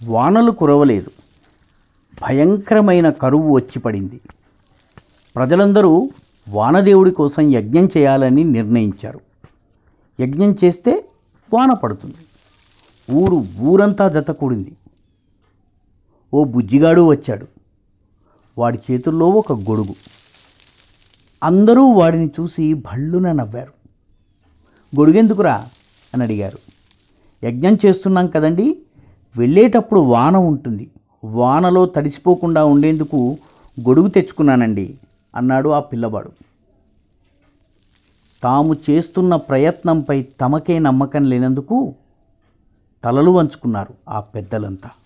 వానలు కురవలేదు భయంకరమైన కరువు వచ్చి పడింది ప్రజలందరూ వానదేవుడి కోసం యజ్ఞం చేయాలని నిర్ణయించారు యజ్ఞం చేస్తే వాన పడుతుంది ఊరు ఊరంతా జత కూడింది ఓ బుజ్జిగాడు వచ్చాడు వాడి చేతుల్లో ఒక గొడుగు అందరూ వాడిని చూసి భళ్ళున నవ్వారు గొడుగెందుకురా అని అడిగారు యజ్ఞం చేస్తున్నాం కదండి వెళ్ళేటప్పుడు వాన ఉంటుంది వానలో తడిసిపోకుండా ఉండేందుకు గొడుగు తెచ్చుకున్నానండి అన్నాడు ఆ పిల్లవాడు తాము చేస్తున్న ప్రయత్నంపై తమకే నమ్మకం లేనందుకు తలలు వంచుకున్నారు ఆ పెద్దలంతా